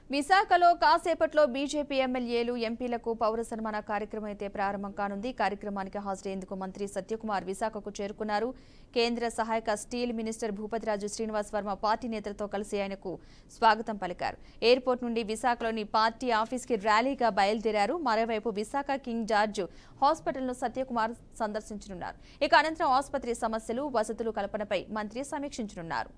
విశాఖలో కాసేపట్లో బీజేపీ ఎమ్మెల్యేలు ఎంపీలకు పౌర సన్మాన కార్యక్రమం అయితే ప్రారంభం కానుంది కార్యక్రమానికి హాజరయ్యేందుకు మంత్రి సత్యకుమార్ విశాఖకు చేరుకున్నారు కేంద్ర సహాయక steel minister Bhupathiraju Srinivas Varma party నేతలతో కలిసి ఆయనకు స్వాగతం పలికారు ఎయిర్పోర్ట్ నుండి విశాఖలోని పార్టీ ఆఫీస్కి ర్యాలీగా బయలుదేరారు మరోవైపు విశాఖ కింగ్ జార్జ్ హాస్పిటల్ను సత్యకుమార్ సందర్శించనున్నారు ఇక అనంతరం ఆసుపత్రి సమస్యలు వసతులు కల్పనపై మంత్రి సమీక్షించనున్నారు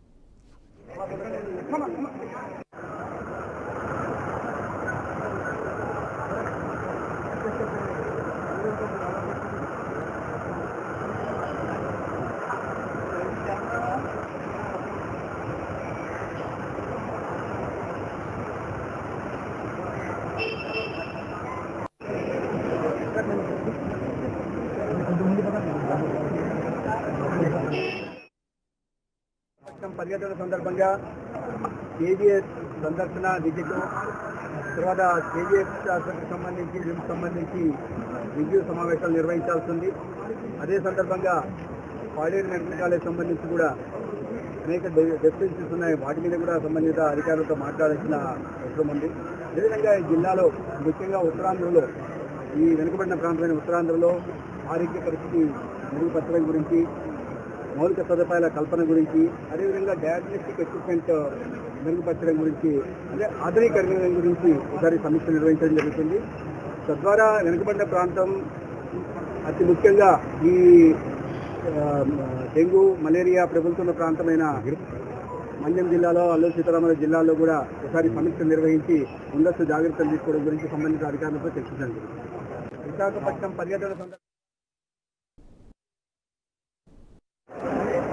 పట్టణం పర్యటన సందర్భంగా కేజీఎస్ సందర్శన విజిట్ తర్వాత కేజీఎస్ శాసనకు సంబంధించి దీనికి సంబంధించి రివ్యూ సమావేశాలు నిర్వహించాల్సింది అదే సందర్భంగా పాడేరు మెడికల్ కాలేజ్ సంబంధించి కూడా అనేక డెఫిషియన్సీస్ ఉన్నాయి వాటి మీద కూడా సంబంధిత అధికారులతో మాట్లాడాల్సిన అవసరం ఉంది అదేవిధంగా ఈ జిల్లాలో ముఖ్యంగా ఉత్తరాంధ్రలో ఈ వెనుకబడిన ప్రాంతమైన ఉత్తరాంధ్రలో ఆరోగ్య పరిస్థితి మెరుగుపరచడం గురించి మౌలిక సదుపాయాల కల్పన గురించి అదేవిధంగా డయాగ్నోస్టిక్ ఎక్విప్మెంట్ మెరుగుపరచడం గురించి అంటే ఆధునీకరణ గురించి ఒకసారి సమీక్ష నిర్వహించడం జరుగుతుంది తద్వారా వెనుకబడిన ప్రాంతం అతి ముఖ్యంగా ఈ ఆ, డెంగ్యూ మలేరియా ప్రబలుతున్న ప్రాంతమైన మండ్యం జిల్లాలో అల్లూరు సీతారామరాజు జిల్లాలో కూడా ఒకసారి సమీక్ష నిర్వహించి ముందస్తు జాగ్రత్తలు తీసుకోవడం గురించి సంబంధిత అధికారులతో చర్చించండి విశాఖపట్నం పర్యటన సందర్భంగా